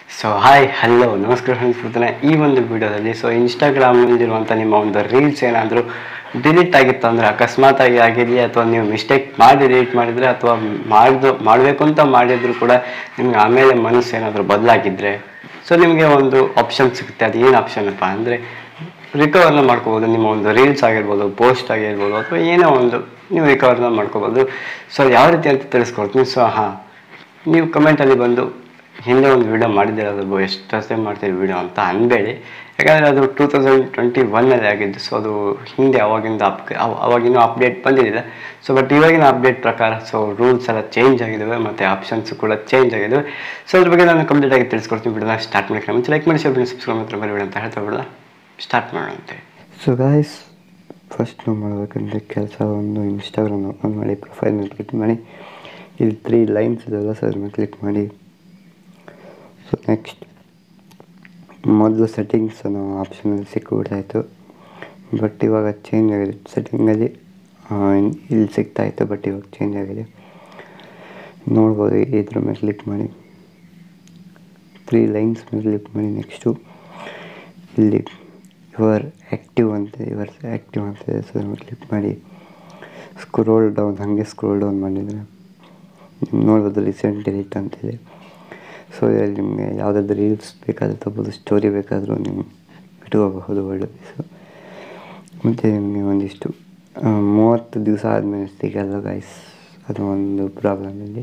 so hi hello ನಮಸ್ಕಾರ friends ಪುತ್ತನೆ ಈ ಒಂದು ವಿಡಿಯೋದಲ್ಲಿ ಸೊ ಇನ್ಸ್ಟಾಗ್ರಾಮಲ್ಲಿರುವಂಥ ನಿಮ್ಮ ಒಂದು ರೀಲ್ಸ್ ಏನಾದರೂ ಡಿಲೀಟ್ ಆಗಿತ್ತು ಅಂದರೆ ಅಕಸ್ಮಾತ್ ಆಗಿ ಆಗಿರಲಿ ಅಥವಾ ನೀವು ಮಿಸ್ಟೇಕ್ ಮಾಡಿ ಡಿಲೀಟ್ ಮಾಡಿದರೆ ಅಥವಾ ಮಾಡಿದ್ದು ಮಾಡಬೇಕು ಅಂತ ಮಾಡಿದ್ರು ಕೂಡ ನಿಮ್ಗೆ ಆಮೇಲೆ ಮನಸ್ಸು ಏನಾದರೂ ಬದಲಾಗಿದ್ದರೆ ಸೊ ನಿಮಗೆ ಒಂದು ಆಪ್ಷನ್ ಸಿಗುತ್ತೆ ಅದು ಏನು ಆಪ್ಷನ್ ಅಪ್ಪ ಅಂದರೆ ರಿಕವರ್ನ ಮಾಡ್ಕೋಬೋದು ನಿಮ್ಮ ಒಂದು ರೀಲ್ಸ್ ಆಗಿರ್ಬೋದು ಪೋಸ್ಟ್ ಆಗಿರ್ಬೋದು ಅಥವಾ ಏನೋ ಒಂದು ನೀವು ರಿಕವರ್ನ ಮಾಡ್ಕೋಬೋದು ಸೊ ಯಾವ ರೀತಿ ಅಂತ ತಿಳಿಸ್ಕೊಡ್ತೀನಿ ಸೊ ಹಾಂ ನೀವು ಕಮೆಂಟಲ್ಲಿ ಬಂದು ಹಿಂದೆ ಒಂದು ವಿಡಿಯೋ ಮಾಡಿದ್ದೀರದು ಎಷ್ಟು ಟೈಮ್ ಮಾಡ್ತೀರಿ ವಿಡಿಯೋ ಅಂತ ಅನ್ಬೇಡಿ ಯಾಕಂದರೆ ಅದು ಟೂ ತೌಸಂಡ್ ಟ್ವೆಂಟಿ ಒನ್ನಲ್ಲಿ ಆಗಿದ್ದು ಸೊ ಅದು ಹಿಂದೆ ಅವಾಗಿಂದ ಅಪ್ ಅವಾಗಿನ್ನೂ ಅಪ್ಡೇಟ್ ಬಂದಿದ್ದಿಲ್ಲ ಸೊ ಬಟ್ ಇವಾಗಿನ ಅಪ್ಡೇಟ್ ಪ್ರಕಾರ ಸೊ ರೂಲ್ಸ್ ಎಲ್ಲ ಚೇಂಜ್ ಆಗಿದ್ದಾವೆ ಮತ್ತು ಆಪ್ಷನ್ಸ್ ಕೂಡ ಚೇಂಜ್ ಆಗಿದ್ದಾವೆ ಸೊ ಅದ್ರ ಬಗ್ಗೆ ನಾನು ಕಂಪ್ಲೀಟ್ ಆಗಿ ತಿಳಿಸ್ಕೊಡ್ತೀನಿ ವಿಡಿಯೋನ ಸ್ಟಾರ್ಟ್ ಮಾಡಿ ಮುಂಚೆ ಲೈಕ್ ಮಾಡಿ ಶೇರ್ ಸಬ್ಸ್ಕ್ರೈಬ್ ಮಾತ್ರ ಬರಬೇಡ ಅಂತ ಹೇಳ್ತಾ ಬಿಡೋಣ ಸ್ಟಾರ್ಟ್ ಮಾಡೋಣಂತೆ ಸೊ ಗಾಯ್ಸ್ ಫಸ್ಟ್ ನಾವು ಮಾಡಬೇಕಂದ್ರೆ ಕೆಲಸ ಒಂದು ಇನ್ಸ್ಟಾಗ್ರಾಮ್ ಓಪನ್ ಮಾಡಿ ಪ್ರೊಫೈಲ್ ಮೇಲೆ ಕ್ಲಿಕ್ ಮಾಡಿ ಇಲ್ಲಿ ತ್ರೀ ಲೈನ್ಸ್ ಇದೆಲ್ಲ ಸೊ ಅದ್ರ ಮೇಲೆ ಕ್ಲಿಕ್ ಮಾಡಿ ಸೊ ನೆಕ್ಸ್ಟ್ ಮೊದಲು ಸೆಟ್ಟಿಂಗ್ಸ್ ನಾವು ಆಪ್ಷನಲ್ಲಿ ಸಿಕ್ಕಿಬಿಡ್ತಾಯಿತ್ತು ಬಟ್ ಇವಾಗ ಚೇಂಜ್ ಆಗಿದೆ ಸೆಟ್ಟಿಂಗಲ್ಲಿ ಇಲ್ಲಿ ಸಿಗ್ತಾಯಿತ್ತು ಬಟ್ ಇವಾಗ ಚೇಂಜ್ ಆಗಿದೆ ನೋಡ್ಬೋದು ಇದ್ರ ಮೇಲೆ ಕ್ಲಿಕ್ ಮಾಡಿ ತ್ರೀ ಲೈನ್ಸ್ ಮೇಲೆ ಕ್ಲಿಕ್ ಮಾಡಿ ನೆಕ್ಸ್ಟು ಇಲ್ಲಿ ಯುವರ್ ಆ್ಯಕ್ಟಿವ್ ಅಂತ ಯುವರ್ ಆ್ಯಕ್ಟಿವ್ ಅಂತ ಇದೆ ಸೊ ಅದ್ರ ಮೇಲೆ ಕ್ಲಿಕ್ ಮಾಡಿ ಸ್ಕ್ರೋಲ್ ಡೌನ್ ಹಾಗೆ ಸ್ಕ್ರೋಲ್ ಡೌನ್ ಮಾಡಿದರೆ ನಿಮ್ಗೆ ನೋಡ್ಬೋದು ರೀಸೆಂಟ್ ಡಿಲೀಟ್ ಅಂತಿದೆ ಸೊ ಇದರಲ್ಲಿ ನಿಮಗೆ ಯಾವುದಾದ್ರು ರೀಲ್ಸ್ ಬೇಕಾದರೂ ತಗೋಬೋದು ಸ್ಟೋರಿ ಬೇಕಾದರೂ ನೀವು ಇಟ್ಕೋಬಹುದು ಒಳ್ಳೆ ಸೊ ಮತ್ತು ನಿಮಗೆ ಒಂದಿಷ್ಟು ಆ, ಮೂವತ್ತು ದಿವಸ ಆದಮೇಲೆ ಸಿಗಲ್ಲ ಗೈಸ್ ಅದು ಒಂದು ಪ್ರಾಬ್ಲಮ್ ಇಲ್ಲಿ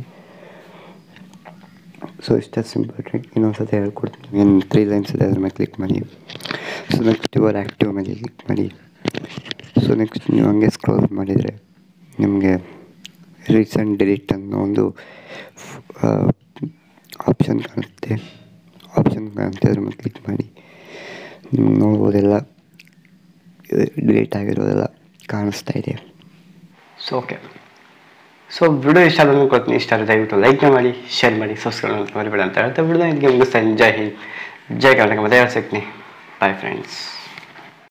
ಸೊ ಇಷ್ಟೇ ಸಿಂಪಲ್ ಟ್ರಿಕ್ ಇನ್ನೊಂದು ಸತಿ ಹೇಳ್ಕೊಡ್ತೀನಿ ಏನು ತ್ರೀ ಲೈನ್ಸ್ ಇದೆ ಅದ್ರ ಮೇಲೆ ಕ್ಲಿಕ್ ಮಾಡಿ ಸೊ ನೆಕ್ಸ್ಟ್ ಯುವರ್ ಆ್ಯಕ್ಟಿವ್ ಮೇಲೆ ಕ್ಲಿಕ್ ಮಾಡಿ ಸೊ ನೆಕ್ಸ್ಟ್ ನೀವು ಹಂಗೆ ಸ್ಕ್ರೋಲ್ ಮಾಡಿದರೆ ನಿಮಗೆ ರೀಸೆಂಟ್ ಡಿಲೀಟ್ ಅನ್ನೋ ಒಂದು ಆಪ್ಷನ್ ಕಾಣುತ್ತೆ ಆಪ್ಷನ್ ಕಾಣುತ್ತೆ ಅದ್ರ ಮೇಲೆ ಕ್ಲಿಕ್ ಮಾಡಿ ನಿಮ್ಗೆ ನೋಡ್ಬೋದೆಲ್ಲ ಡಿಲೀಟ್ ಆಗಿರೋದೆಲ್ಲ ಕಾಣಿಸ್ತಾ ಇದೆ ಸೊ ಓಕೆ ಸೊ ವಿಡಿಯೋ ಇಷ್ಟ ಆದ್ರೆ ಕೊಡ್ತೀನಿ ಇಷ್ಟ ಆದರೆ ದಯವಿಟ್ಟು ಲೈಕ್ ಮಾಡಿ ಶೇರ್ ಮಾಡಿ ಸಬ್ಸ್ಕ್ರೈಬ್ ಅಂತ ಮರಿಬೇಡ ಅಂತ ಹೇಳ್ತಾ ವಿಡಿಯೋ ಇದಕ್ಕೆ ಮುಗಿಸ್ತಾ ಜೈ ಹಿಂದ್ ಜೈ ಕರ್ನಾಟಕ ಮತ್ತೆ ಹೇಳ್ಸಿಕ್ತೀನಿ ಬಾಯ್ ಫ್ರೆಂಡ್ಸ್